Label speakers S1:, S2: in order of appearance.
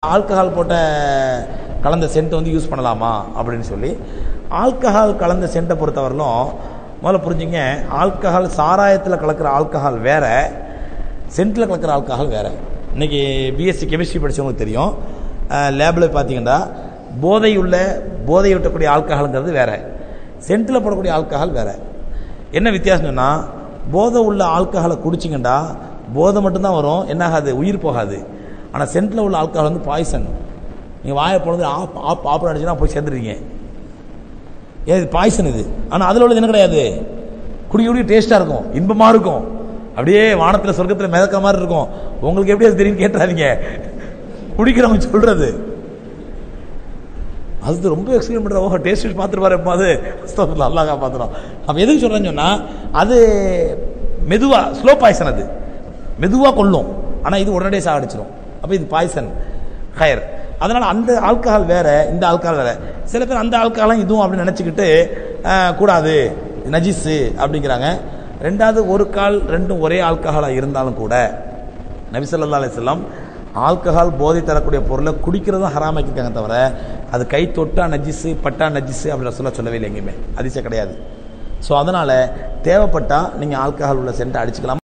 S1: alcohol போட்ட கலந்த send வந்து யூஸ் பண்ணலாமா அப்படின்னு சொல்லி ஆல்கஹால் கலந்த சென்ட்டை பொறுத்தவரையிலும் முதல்ல புரிஞ்சுங்க ஆல்கஹால் சாராயத்தில் கலக்கிற ஆல்கஹால் வேற சென்ட்டில் கலக்கிற ஆல்கஹால் வேற இன்னைக்கு பிஎஸ்சி கெமிஸ்ட்ரி படிச்சவங்களுக்கு தெரியும் லேபில் பார்த்தீங்கன்னா போதை உள்ள போதை ஊட்டக்கூடிய ஆல்கஹால்ங்கிறது வேற சென்ட்டில் போடக்கூடிய ஆல்கஹால் வேற என்ன வித்தியாசம் சொன்னால் போதை உள்ள ஆல்கஹாலை குடிச்சிங்கண்டா போதை மட்டும்தான் வரும் என்ன ஆகாது உயிர் போகாது ஆனால் சென்ட்டில் உள்ள ஆல்கஹால் வந்து பாய்சன் நீங்கள் வாயை பொழுது ஆப் ஆப் ஆப் அடிச்சுன்னா போய் சேர்ந்துருவீங்க ஏன் இது பாய்சன் இது ஆனால் அதில் உள்ளது என்ன கிடையாது குடி குடி டேஸ்ட்டாக இருக்கும் இன்பமாக இருக்கும் அப்படியே வானத்தில் சொர்க்கத்தில் மிதக்கிற மாதிரி இருக்கும் உங்களுக்கு எப்படி அது தெரியும் கேட்டுறாதீங்க குடிக்கிறவங்க சொல்றது அது ரொம்ப எக்ஸ்பிளைன் பண்ணுற ஓஹோ டேஸ்ட் பார்த்துருப்பாரு எப்போ அது அல்லாஹ் பார்த்துறோம் அப்போ எதுக்கு சொல்கிறேன்னு சொன்னால் அது மெதுவாக ஸ்லோ பாய்சன் அது மெதுவாக கொல்லும் ஆனால் இது உடனடியே சாகடிச்சிடும் அப்போ இது பாய்சன் ஹயர் அதனால் அந்த ஆல்கஹால் வேற இந்த ஆல்கஹால் வேற சில பேர் அந்த ஆல்கஹாலும் இதுவும் அப்படின்னு நினச்சிக்கிட்டு கூடாது நஜிஸு அப்படிங்கிறாங்க ரெண்டாவது ஒரு கால் ரெண்டும் ஒரே ஆல்கஹாலாக இருந்தாலும் கூட நபி ஸல்லல்லாஹு அலைஹி வஸல்லம் ஆல்கஹால் போதை தரக்கூடிய பொருளை குடிக்கிறதும் ஹராமாக்கிருக்காங்க தவிர அது கை தொட்டா நஜிஸு பட்டா நஜிஸு அப்படின்னு சொல்ல சொல்லவே இல்லை எங்கேயுமே அதிசயம் கிடையாது ஸோ அதனால் தேவைப்பட்டால் நீங்கள் ஆல்கஹால் உள்ள சென்ட்டை அடிச்சுக்கலாம்